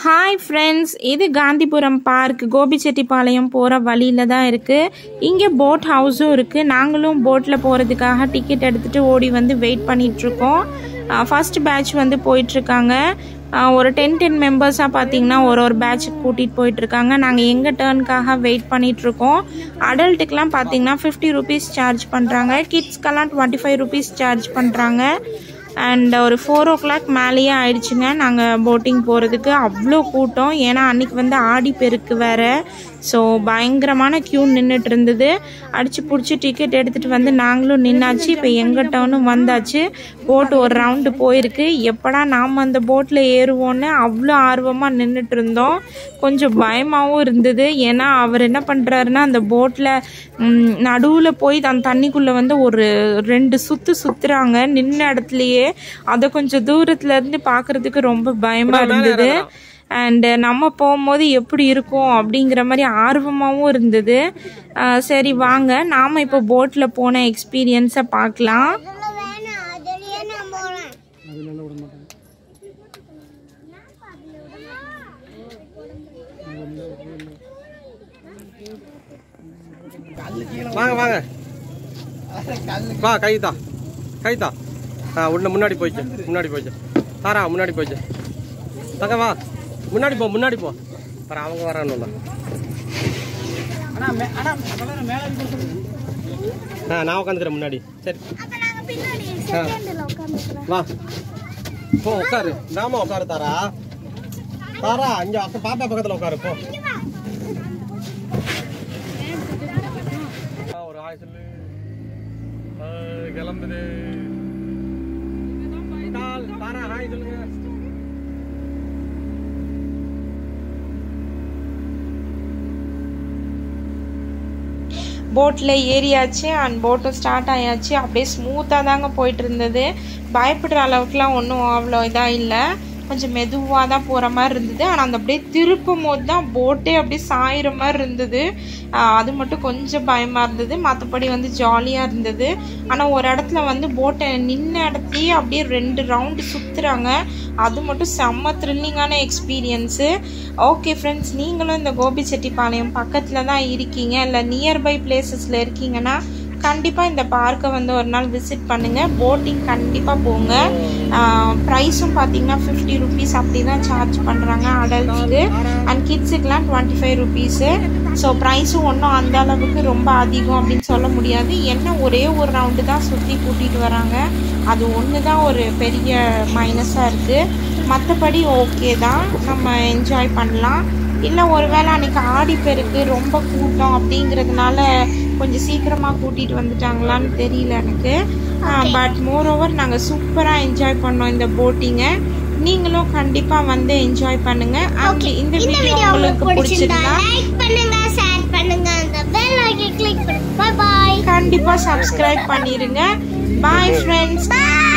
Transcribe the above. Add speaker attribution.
Speaker 1: Hi friends இது Gandhipuram park Gobichettipalayam போகிற வழியில் தான் இருக்குது இங்கே போட் ஹவுஸும் இருக்குது நாங்களும் போட்டில் போகிறதுக்காக டிக்கெட் எடுத்துகிட்டு ஓடி வந்து வெயிட் பண்ணிகிட்ருக்கோம் ஃபர்ஸ்ட் பேட்ச் வந்து போயிட்டுருக்காங்க ஒரு டென் டென் மெம்பர்ஸாக பார்த்தீங்கன்னா ஒரு ஒரு பேட்சுக்கு கூட்டிகிட்டு போயிட்டுருக்காங்க நாங்கள் எங்கள் டேர்னுக்காக வெயிட் பண்ணிகிட்ருக்கோம் அடல்ட்டுக்கெலாம் பார்த்தீங்கன்னா ஃபிஃப்டி ருபீஸ் சார்ஜ் பண்ணுறாங்க கிட்ஸ்க்கெல்லாம் டுவெண்ட்டி ஃபைவ் ருபீஸ் சார்ஜ் பண்ணுறாங்க அண்ட் ஒரு ஃபோர் ஓ கிளாக் மேலேயே ஆயிடுச்சுங்க நாங்கள் போட்டிங் போகிறதுக்கு அவ்வளோ கூட்டம் ஏன்னா அன்றைக்கி வந்து ஆடி பெருக்கு வேறு ஸோ பயங்கரமான க்யூ நின்றுட்டு இருந்தது அடித்து பிடிச்சி டிக்கெட் எடுத்துகிட்டு வந்து நாங்களும் நின்னாச்சு இப்போ எங்கள் டவுனும் வந்தாச்சு போட் ஒரு ரவுண்டு போயிருக்கு எப்படா நாம் அந்த போட்டில் ஏறுவோன்னு அவ்வளோ ஆர்வமாக நின்றுட்டு இருந்தோம் கொஞ்சம் பயமாகவும் இருந்தது ஏன்னா அவர் என்ன பண்ணுறாருன்னா அந்த போட்டில் நடுவில் போய் அந்த தண்ணிக்குள்ளே வந்து ஒரு ரெண்டு சுற்று சுற்றுறாங்க நின்ன இடத்துலையே அதை கொஞ்சம் தூரத்துல இருந்து பார்க்கறதுக்கு ரொம்ப பயமாக இருந்தது அண்டு நம்ம போகும்போது எப்படி இருக்கும் அப்படிங்கிற மாதிரி ஆர்வமாகவும் இருந்தது அஹ் சரி வாங்க நாம் இப்போ போட்டில் போன எக்ஸ்பீரியன்ஸை பார்க்கலாம்
Speaker 2: அதுல வேணாம் அதுலயே நான் போறேன்
Speaker 3: வாங்க வாங்க வா கைத்தா கைத்தா ஆ உன்ன முன்னாடி போய்க்க முன்னாடி போய்க்க தாரா முன்னாடி போய்க்க தங்க வா முன்னாடி போ முன்னாடி போ தர அவங்க வரானுல்ல ஆ நான் உட்காந்துக்கிறேன் முன்னாடி சரி
Speaker 2: அப்ப நாங்க பின்னாடி
Speaker 3: ஆ.
Speaker 2: செகண்ட்ல உட்கார்ந்துக்கிறோம்
Speaker 3: வா போ உட்காரு நாம உட்காரு தாரா தாரா இங்க அக்க பாப்பா பக்கத்துல உட்காரு போ ஆ, ஒரு ஆய் சொல்லு ஆ, கிளம்புது தால், தாரா ஹாய் சொல்லுங்க
Speaker 1: போட்டில் ஏறியாச்சு அண்ட் போட்டும் ஸ்டார்ட் ஆயாச்சு அப்படியே ஸ்மூத்தாக தாங்க போயிட்டு இருந்தது பயப்படுற அளவுக்குலாம் ஒன்றும் அவ்வளோ இதாக இல்லை கொஞ்சம் மெதுவாக தான் போகிற மாதிரி இருந்தது ஆனால் அந்த அப்படியே திருப்பும் போது தான் போட்டே அப்படியே சாயிற மாதிரி இருந்தது ஆஹ் அது மட்டும் கொஞ்சம் பயமாக இருந்தது மற்றபடி வந்து ஜாலியாக இருந்தது ஆனால் ஒரு இடத்துல வந்து போட்டை நின்ன இடத்துலயே அப்படியே ரெண்டு ரவுண்டு சுற்றுறாங்க அது மட்டும் செம்ம த்ரில்லிங்கான எக்ஸ்பீரியன்ஸு ஓகே ஃப்ரெண்ட்ஸ் நீங்களும் இந்த கோபிச்செட்டிப்பாளையம் பக்கத்தில் தான் இருக்கீங்க இல்லை நியர்பை பிளேசஸில் இருக்கீங்கன்னா கண்டிப்பாக இந்த பார்க்கை வந்து ஒரு நாள் விசிட் பண்ணுங்கள் போட்டிங் கண்டிப்பாக போங்க ப்ரைஸும் பார்த்தீங்கன்னா ஃபிஃப்டி ருபீஸ் அப்படி தான் சார்ஜ் பண்ணுறாங்க அடல்ட்ஸ்க்கு அண்ட் கிட்ஸுக்கெலாம் டுவெண்ட்டி ஃபைவ் ருபீஸு ஸோ ப்ரைஸும் ஒன்றும் அந்த அளவுக்கு ரொம்ப அதிகம் அப்படின்னு சொல்ல முடியாது என்ன ஒரே ஒரு ரவுண்டு தான் சுற்றி கூட்டிகிட்டு வராங்க அது ஒன்று தான் ஒரு பெரிய மைனஸாக இருக்குது மற்றபடி ஓகே தான் நம்ம என்ஜாய் பண்ணலாம் இல்லை ஒருவேளை அன்னைக்கு ஆடிப்பெருக்கு ரொம்ப கூட்டம் அப்படிங்கிறதுனால கொஞ்சம் சீக்கிரமாக கூட்டிகிட்டு வந்துட்டாங்களான்னு தெரியல எனக்கு பட் மோர் ஓவர் நாங்கள் சூப்பராக என்ஜாய் பண்ணோம் இந்த போட்டிங்கை நீங்களும் கண்டிப்பாக வந்து என்ஜாய் பண்ணுங்க அப்படி இந்த
Speaker 2: இந்த
Speaker 1: வீடியோ
Speaker 2: வீடியோ
Speaker 1: உங்களுக்கு
Speaker 2: உங்களுக்கு பிடிச்சிருந்தா
Speaker 1: பிடிச்சிருந்தா
Speaker 2: லைக் பண்ணுங்க ஷேர் பண்ணுங்க அந்த பெல் ஐக்கன் கிளிக் பண்ணுங்க பை பை
Speaker 1: கண்டிப்பாக சப்ஸ்கிரைப் பண்ணிடுங்க பாய் ஃப்ரெண்ட்ஸ்
Speaker 2: பை